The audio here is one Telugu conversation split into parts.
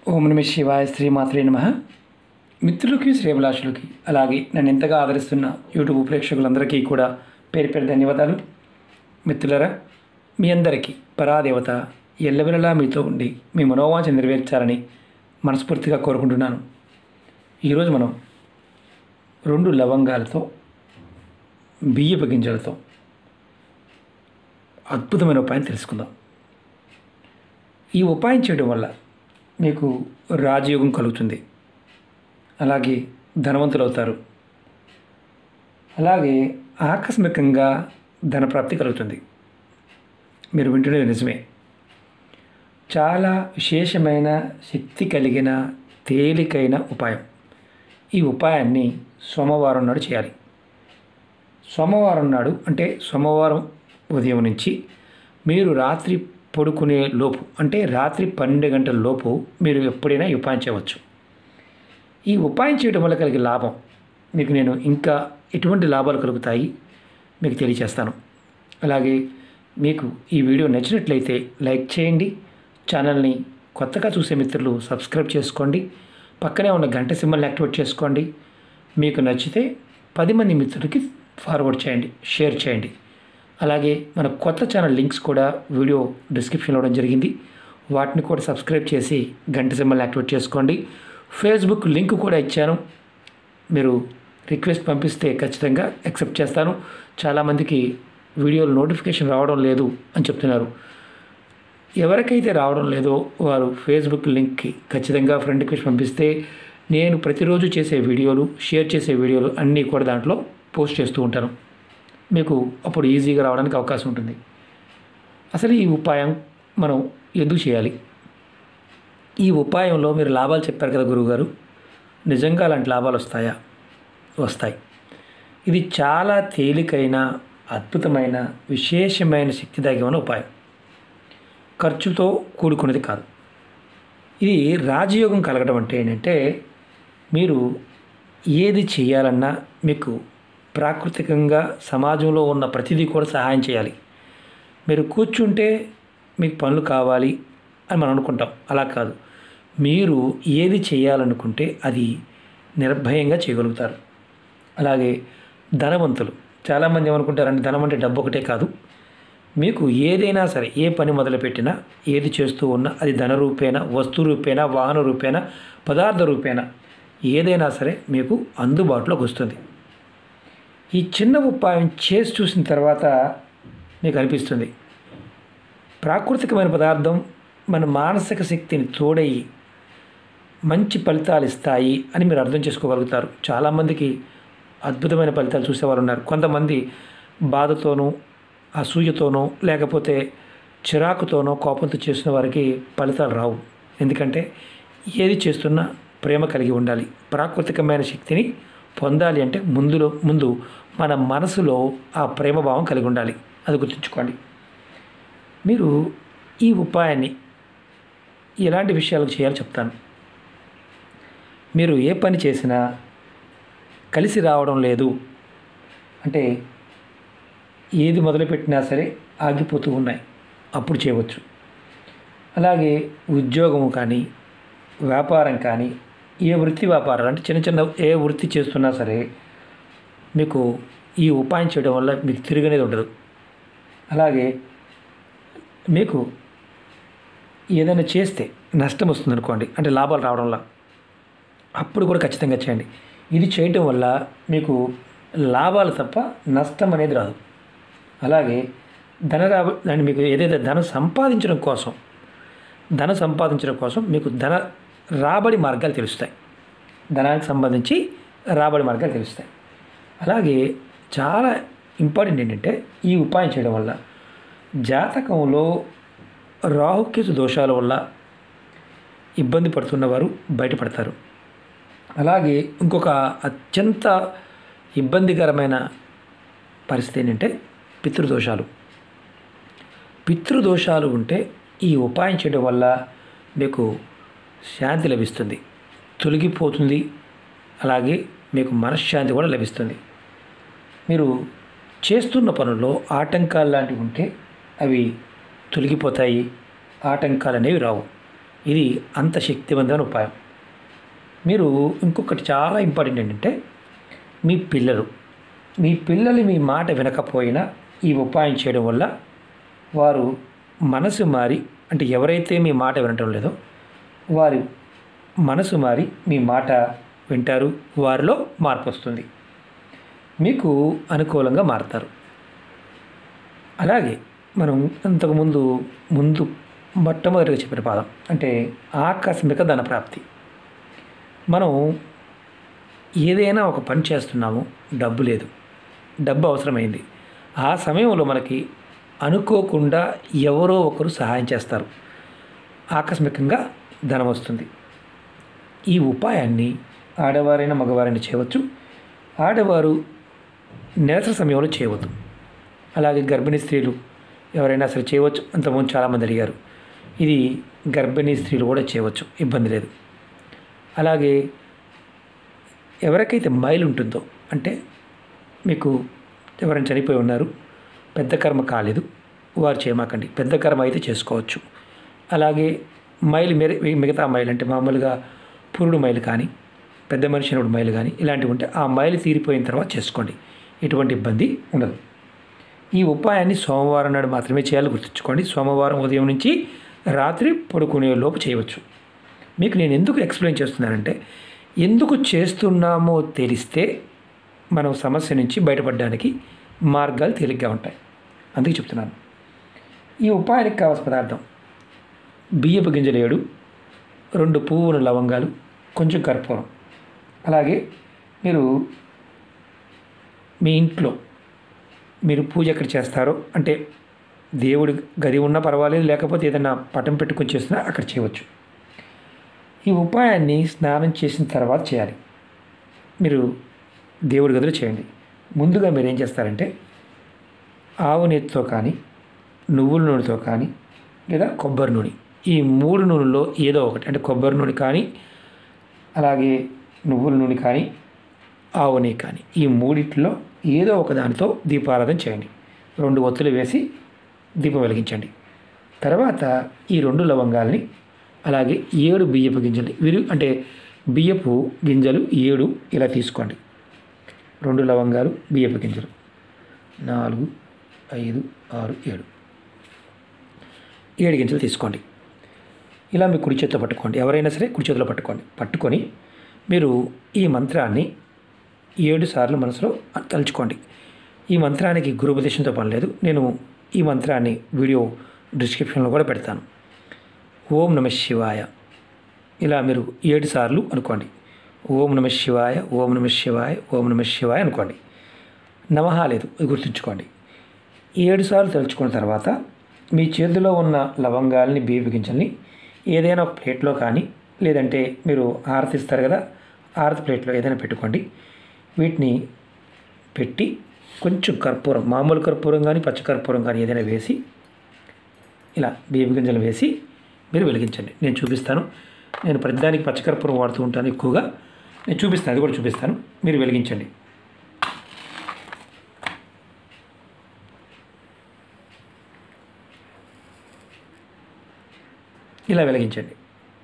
ఓం నమ శివాయ శ్రీమాత్రే నమ మిత్రులకి శ్రేభిలాషులకి అలాగే నన్ను ఎంతగా ఆదరిస్తున్న యూట్యూబ్ ప్రేక్షకులందరికీ కూడా పేరు పేరు ధన్యవాదాలు మిత్రులరా మీ అందరికీ పరాదేవత ఎల్లవెల్లలా మీతో ఉండి మీ మనోవాంఛ నెరవేర్చాలని మనస్ఫూర్తిగా కోరుకుంటున్నాను ఈరోజు మనం రెండు లవంగాలతో బియ్యపు గింజలతో అద్భుతమైన ఉపాయం తెలుసుకుందాం ఈ ఉపాయం చేయడం వల్ల మీకు రాజయోగం కలుగుతుంది అలాగే ధనవంతులు అవుతారు అలాగే ఆకస్మికంగా ధనప్రాప్తి కలుగుతుంది మీరు వింటున్నది నిజమే చాలా విశేషమైన శక్తి కలిగిన తేలికైన ఉపాయం ఈ ఉపాయాన్ని సోమవారం నాడు చేయాలి సోమవారం నాడు అంటే సోమవారం ఉదయం నుంచి మీరు రాత్రి పడుకునే లోపు అంటే రాత్రి పన్నెండు గంటల లోపు మీరు ఎప్పుడైనా ఈ ఉపాయం చేయవచ్చు ఈ ఉపాయం చేయడం వల్ల కలిగే లాభం మీకు నేను ఇంకా ఎటువంటి లాభాలు కలుగుతాయి మీకు తెలియచేస్తాను అలాగే మీకు ఈ వీడియో నచ్చినట్లయితే లైక్ చేయండి ఛానల్ని కొత్తగా చూసే మిత్రులు సబ్స్క్రైబ్ చేసుకోండి పక్కనే ఉన్న గంట సింబల్ని యాక్టివేట్ చేసుకోండి మీకు నచ్చితే పది మంది మిత్రులకి ఫార్వర్డ్ చేయండి షేర్ చేయండి అలాగే మన కొత్త ఛానల్ లింక్స్ కూడా వీడియో డిస్క్రిప్షన్లో ఇవ్వడం జరిగింది వాటిని కూడా సబ్స్క్రైబ్ చేసి గంట సింబల్ని యాక్టివేట్ చేసుకోండి ఫేస్బుక్ లింక్ కూడా ఇచ్చాను మీరు రిక్వెస్ట్ పంపిస్తే ఖచ్చితంగా యాక్సెప్ట్ చేస్తాను చాలామందికి వీడియోలు నోటిఫికేషన్ రావడం లేదు అని చెప్తున్నారు ఎవరికైతే రావడం లేదో వారు ఫేస్బుక్ లింక్కి ఖచ్చితంగా ఫ్రెండ్ రిక్వెస్ట్ పంపిస్తే నేను ప్రతిరోజు చేసే వీడియోలు షేర్ చేసే వీడియోలు అన్నీ కూడా దాంట్లో పోస్ట్ చేస్తూ ఉంటాను మీకు అప్పుడు ఈజీగా రావడానికి అవకాశం ఉంటుంది అసలు ఈ ఉపాయం మనం ఎందుకు చేయాలి ఈ ఉపాయంలో మీరు లాభాలు చెప్పారు కదా గురువుగారు నిజంగా అలాంటి లాభాలు వస్తాయా వస్తాయి ఇది చాలా తేలికైన అద్భుతమైన విశేషమైన శక్తిదాయకమైన ఉపాయం ఖర్చుతో కూడుకున్నది కాదు ఇది రాజయోగం కలగడం అంటే ఏంటంటే మీరు ఏది చేయాలన్నా మీకు ప్రాకృతికంగా సమాజంలో ఉన్న ప్రతిదీ కూడా సహాయం చేయాలి మీరు కూర్చుంటే మీకు పనులు కావాలి అని మనం అనుకుంటాం అలా కాదు మీరు ఏది చేయాలనుకుంటే అది నిర్భయంగా చేయగలుగుతారు అలాగే ధనవంతులు చాలామంది ఏమనుకుంటారంటే ధనం అంటే డబ్బు ఒకటే కాదు మీకు ఏదైనా సరే ఏ పని మొదలుపెట్టినా ఏది చేస్తూ ఉన్నా అది ధన రూపేణ వస్తు రూపేణ వాహన రూపేణ పదార్థ రూపేణ ఏదైనా సరే మీకు అందుబాటులోకి వస్తుంది ఈ చిన్న ఉపాయం చేసి చూసిన తర్వాత మీకు అనిపిస్తుంది ప్రాకృతికమైన పదార్థం మన మానసిక శక్తిని తోడయి మంచి ఫలితాలు ఇస్తాయి అని మీరు అర్థం చేసుకోగలుగుతారు చాలామందికి అద్భుతమైన ఫలితాలు చూసేవారు ఉన్నారు కొంతమంది బాధతోనూ అసూయతోనో లేకపోతే చిరాకుతోనో కోపంతో చేసిన వారికి ఫలితాలు రావు ఎందుకంటే ఏది చేస్తున్నా ప్రేమ కలిగి ఉండాలి ప్రాకృతికమైన శక్తిని పొందాలి అంటే ముందులో ముందు మన మనసులో ఆ ప్రేమ భావం కలిగి ఉండాలి అది గుర్తుంచుకోండి మీరు ఈ ఉపాయాన్ని ఎలాంటి విషయాలకు చేయాలో చెప్తాను మీరు ఏ పని చేసినా కలిసి రావడం లేదు అంటే ఏది మొదలుపెట్టినా సరే ఆగిపోతూ ఉన్నాయి అప్పుడు చేయవచ్చు అలాగే ఉద్యోగము కానీ వ్యాపారం కానీ ఏ వృత్తి వ్యాపారాలు అంటే చిన్న చిన్న ఏ వృత్తి చేస్తున్నా సరే మీకు ఈ ఉపాయం చేయడం వల్ల మీకు తిరిగనేది ఉండదు అలాగే మీకు ఏదైనా చేస్తే నష్టం వస్తుంది అనుకోండి అంటే లాభాలు రావడంలో అప్పుడు కూడా ఖచ్చితంగా చేయండి ఇది చేయటం వల్ల మీకు లాభాలు తప్ప నష్టం అనేది రాదు అలాగే ధన రాబ దాన్ని మీకు ఏదైతే ధనం సంపాదించడం కోసం ధన సంపాదించడం కోసం మీకు ధన రాబడి మార్గాలు తెలుస్తాయి ధనానికి సంబంధించి రాబడి మార్గాలు తెలుస్తాయి అలాగే చాలా ఇంపార్టెంట్ ఏంటంటే ఈ ఉపాయం చేయడం వల్ల జాతకంలో రాహుకేతు దోషాల వల్ల ఇబ్బంది పడుతున్నవారు బయటపడతారు అలాగే ఇంకొక అత్యంత ఇబ్బందికరమైన పరిస్థితి ఏంటంటే పితృదోషాలు పితృదోషాలు ఉంటే ఈ ఉపాయం చేయడం వల్ల మీకు శాంతి లభిస్తుంది తొలగిపోతుంది అలాగే మీకు మనశ్శాంతి కూడా లభిస్తుంది మీరు చేస్తున్న పనుల్లో ఆటంకాలు లాంటివి ఉంటే అవి తొలగిపోతాయి ఆటంకాలు అనేవి రావు ఇది అంత శక్తివంతమైన ఉపాయం మీరు ఇంకొకటి చాలా ఇంపార్టెంట్ ఏంటంటే మీ పిల్లలు మీ పిల్లలు మీ మాట వినకపోయినా ఈ ఉపాయం చేయడం వల్ల వారు మనసు మారి అంటే ఎవరైతే మీ మాట వినటం లేదో వారి మనసు మారి మీ మాట వింటారు వారిలో మార్పు వస్తుంది మీకు అనుకూలంగా మారుతారు అలాగే మనం ఇంతకుముందు ముందు మొట్టమొదటిగా చెప్పిన పాదం అంటే ఆకస్మిక ధన ప్రాప్తి మనం ఏదైనా ఒక పని చేస్తున్నాము డబ్బు లేదు డబ్బు అవసరమైంది ఆ సమయంలో మనకి అనుకోకుండా ఎవరో ఒకరు సహాయం చేస్తారు ఆకస్మికంగా ధనం వస్తుంది ఈ ఉపాయాన్ని ఆడవారైనా మగవారైనా చేయవచ్చు ఆడవారు నెలసరి సమయంలో చేయవద్దు అలాగే గర్భిణీ స్త్రీలు ఎవరైనా సరే చేయవచ్చు అంతకుముందు చాలామంది అడిగారు ఇది గర్భిణీ స్త్రీలు కూడా చేయవచ్చు ఇబ్బంది లేదు అలాగే ఎవరికైతే మైలు ఉంటుందో అంటే మీకు ఎవరైనా చనిపోయి ఉన్నారు పెద్ద కర్మ కాలేదు వారు చేయమాకండి పెద్ద కర్మ అయితే చేసుకోవచ్చు అలాగే మైలు మెరి మిగతా మైలు అంటే మామూలుగా పురుడు మైలు కానీ పెద్ద మనిషి అయినప్పుడు మైలు కానీ ఇలాంటివి ఉంటే ఆ మైలు తీరిపోయిన తర్వాత చేసుకోండి ఎటువంటి ఇబ్బంది ఉండదు ఈ ఉపాయాన్ని సోమవారం నాడు మాత్రమే చేయాలి గుర్తుంచుకోండి సోమవారం ఉదయం నుంచి రాత్రి పడుకునే లోపు చేయవచ్చు మీకు నేను ఎందుకు ఎక్స్ప్లెయిన్ చేస్తున్నానంటే ఎందుకు చేస్తున్నామో తెలిస్తే మనం సమస్య నుంచి బయటపడడానికి మార్గాలు తేలిగ్గా ఉంటాయి అందుకే చెప్తున్నాను ఈ ఉపాయానికి కావాల్సిన పదార్థం బియ్యపు గింజలు ఏడు రెండు పువ్వుల లవంగాలు కొంచెం కర్పూరం అలాగే మీరు మీ ఇంట్లో మీరు పూజ ఎక్కడ చేస్తారో అంటే దేవుడి గది ఉన్నా పర్వాలేదు లేకపోతే ఏదైనా పటం పెట్టుకొని చేస్తున్నా అక్కడ చేయవచ్చు ఈ ఉపాయాన్ని స్నానం చేసిన తర్వాత చేయాలి మీరు దేవుడి గదిలో చేయండి ముందుగా మీరు ఏం చేస్తారంటే ఆవు నెయ్యితో కానీ నువ్వుల నూనెతో కానీ లేదా కొబ్బరి నూనె ఈ మూడు నూనెలో ఏదో ఒకటి అంటే కొబ్బరి నూనె కానీ అలాగే నువ్వుల నూనె కానీ ఆవు నెయ్యి కానీ ఈ మూడిట్లో ఏదో ఒక దానితో దీపారాధన చేయండి రెండు ఒత్తులు వేసి దీపం వెలిగించండి తర్వాత ఈ రెండు లవంగాల్ని అలాగే ఏడు బియ్యపు గింజలు విరు అంటే బియ్యపు గింజలు ఏడు ఇలా తీసుకోండి రెండు లవంగాలు బియ్యపు గింజలు నాలుగు ఐదు ఆరు ఏడు ఏడు గింజలు తీసుకోండి ఇలా మీ కుడి చేతిలో పట్టుకోండి ఎవరైనా సరే కుడి చేతిలో పట్టుకోండి పట్టుకొని మీరు ఈ మంత్రాన్ని ఏడు సార్లు మనసులో తలుచుకోండి ఈ మంత్రానికి గురుపదేశంతో పని లేదు నేను ఈ మంత్రాన్ని వీడియో డిస్క్రిప్షన్లో కూడా పెడతాను ఓం నమ శివాయ ఇలా మీరు ఏడు సార్లు అనుకోండి ఓం నమ శివాయ ఓం నమ శివాయ ఓం నమ శివాయ అనుకోండి నమహ లేదు అది గుర్తుంచుకోండి ఏడు సార్లు తలుచుకున్న తర్వాత మీ చేతిలో ఉన్న లవంగాల్ని బియ్యపు గింజల్ని ఏదైనా ఒక ప్లేట్లో కానీ లేదంటే మీరు ఆరతి ఇస్తారు కదా ఆరతి ప్లేట్లో ఏదైనా పెట్టుకోండి వీటిని పెట్టి కొంచెం కర్పూరం మామూలు కర్పూరం కానీ పచ్చ కర్పూరం కానీ ఏదైనా వేసి ఇలా బియ్యపు గింజలు వేసి మీరు వెలిగించండి నేను చూపిస్తాను నేను ప్రతిదానికి పచ్చకర్పూరం వాడుతూ ఉంటాను ఎక్కువగా నేను చూపిస్తాను అది కూడా చూపిస్తాను మీరు వెలిగించండి ఇలా వెలిగించండి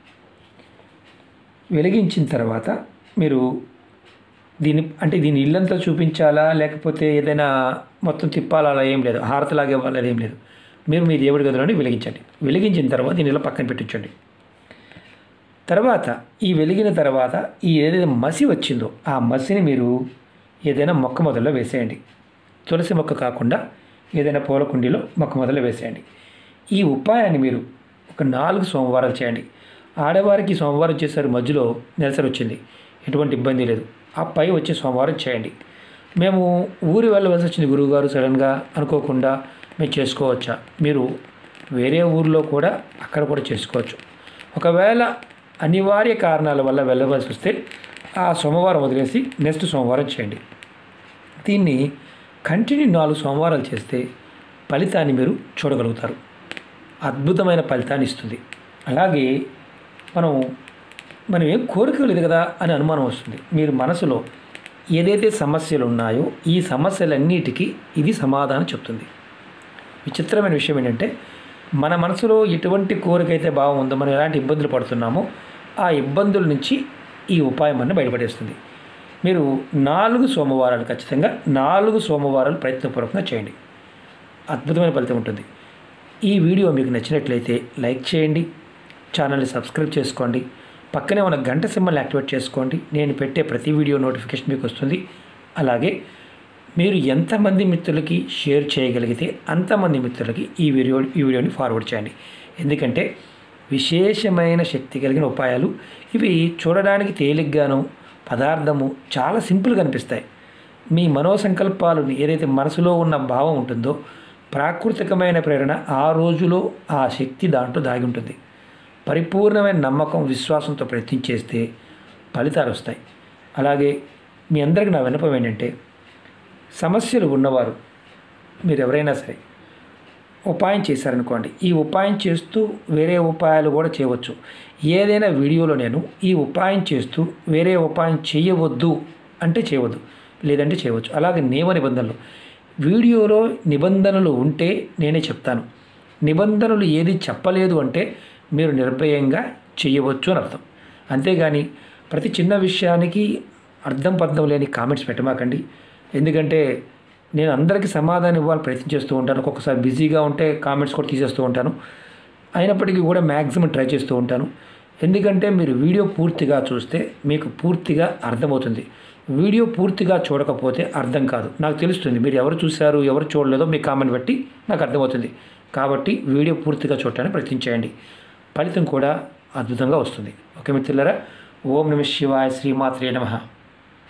వెలిగించిన తర్వాత మీరు దీన్ని అంటే దీని ఇల్లంతా చూపించాలా లేకపోతే ఏదైనా మొత్తం తిప్పాలా అలా ఏం లేదు హారతలాగే ఇవ్వాలి ఏం లేదు మీరు మీ దేవుడి గదిలోని వెలిగించండి వెలిగించిన తర్వాత దీన్ని ఇలా పక్కన పెట్టించండి తర్వాత ఈ వెలిగిన తర్వాత ఈ ఏదైతే మసి వచ్చిందో ఆ మసిని మీరు ఏదైనా మొక్క మొదల్లో వేసేయండి తులసి మొక్క కాకుండా ఏదైనా పూల కుండీలో మొక్క మొదలు వేసేయండి ఈ ఉపాయాన్ని మీరు ఒక నాలుగు సోమవారాలు చేయండి ఆడవారికి సోమవారం చేశారు మధ్యలో నెలసరి వచ్చింది ఎటువంటి ఇబ్బంది లేదు ఆ పై వచ్చే సోమవారం చేయండి మేము ఊరి వెళ్ళవలసి వచ్చింది గురువుగారు సడన్గా అనుకోకుండా మేము చేసుకోవచ్చా మీరు వేరే ఊరిలో కూడా అక్కడ కూడా చేసుకోవచ్చు ఒకవేళ అనివార్య కారణాల వల్ల వెళ్ళవలసి వస్తే ఆ సోమవారం వదిలేసి నెక్స్ట్ సోమవారం చేయండి దీన్ని కంటిన్యూ నాలుగు సోమవారాలు చేస్తే ఫలితాన్ని మీరు చూడగలుగుతారు అద్భుతమైన ఫలితాన్ని ఇస్తుంది అలాగే మనం మనం ఏం కోరిక లేదు కదా అని అనుమానం వస్తుంది మీరు మనసులో ఏదైతే సమస్యలు ఉన్నాయో ఈ సమస్యలన్నిటికీ ఇది సమాధానం చెప్తుంది విచిత్రమైన విషయం ఏంటంటే మన మనసులో ఎటువంటి కోరిక అయితే భావం ఉందో మనం ఎలాంటి ఇబ్బందులు పడుతున్నామో ఆ ఇబ్బందుల నుంచి ఈ ఉపాయం అన్న బయటపడేస్తుంది మీరు నాలుగు సోమవారాలు ఖచ్చితంగా నాలుగు సోమవారాలు ప్రయత్నపూర్వకంగా చేయండి అద్భుతమైన ఫలితం ఉంటుంది ఈ వీడియో మీకు నచ్చినట్లయితే లైక్ చేయండి ఛానల్ని సబ్స్క్రైబ్ చేసుకోండి పక్కనే ఉన్న గంట సింబల్ని యాక్టివేట్ చేసుకోండి నేను పెట్టే ప్రతి వీడియో నోటిఫికేషన్ మీకు వస్తుంది అలాగే మీరు ఎంతమంది మిత్రులకి షేర్ చేయగలిగితే అంతమంది మిత్రులకి ఈ వీడియో ఈ వీడియోని ఫార్వర్డ్ చేయండి ఎందుకంటే విశేషమైన శక్తి కలిగిన ఉపాయాలు ఇవి చూడడానికి తేలిగ్గాను పదార్థము చాలా సింపుల్గా అనిపిస్తాయి మీ మనోసంకల్పాలను ఏదైతే మనసులో ఉన్న భావం ఉంటుందో ప్రాకృతికమైన ప్రేరణ ఆ రోజులో ఆ శక్తి దాంట్లో దాగి ఉంటుంది పరిపూర్ణమైన నమ్మకం విశ్వాసంతో ప్రయత్నం చేస్తే ఫలితాలు వస్తాయి అలాగే మీ అందరికి నా విన్నపం ఏంటంటే సమస్యలు ఉన్నవారు మీరు ఎవరైనా సరే ఉపాయం చేశారనుకోండి ఈ ఉపాయం చేస్తూ వేరే ఉపాయాలు కూడా చేయవచ్చు ఏదైనా వీడియోలో నేను ఈ ఉపాయం చేస్తూ వేరే ఉపాయం చేయవద్దు అంటే చేయవద్దు లేదంటే చేయవచ్చు అలాగే నియమ నిబంధనలు వీడియోలో నిబంధనలు ఉంటే నేనే చెప్తాను నిబంధనలు ఏది చెప్పలేదు అంటే మీరు నిర్భయంగా చేయవచ్చు అని అర్థం అంతేగాని ప్రతి చిన్న విషయానికి అర్థం పర్థం లేని కామెంట్స్ పెట్టమాకండి ఎందుకంటే నేను అందరికీ సమాధానం ఇవ్వాలి ప్రయత్నం చేస్తూ ఉంటాను ఒక్కొక్కసారి బిజీగా ఉంటే కామెంట్స్ కూడా తీసేస్తూ ఉంటాను అయినప్పటికీ కూడా మ్యాక్సిమం ట్రై చేస్తూ ఉంటాను ఎందుకంటే మీరు వీడియో పూర్తిగా చూస్తే మీకు పూర్తిగా అర్థమవుతుంది వీడియో పూర్తిగా చూడకపోతే అర్థం కాదు నాకు తెలుస్తుంది మీరు ఎవరు చూశారు ఎవరు చూడలేదో మీ కామెంట్ బట్టి నాకు అర్థమవుతుంది కాబట్టి వీడియో పూర్తిగా చూడటానికి ప్రయత్నించేయండి ఫలితం కూడా అద్భుతంగా వస్తుంది ఓకే మిత్రులారా ఓం నమ శివాయ శ్రీమాత్రే నమః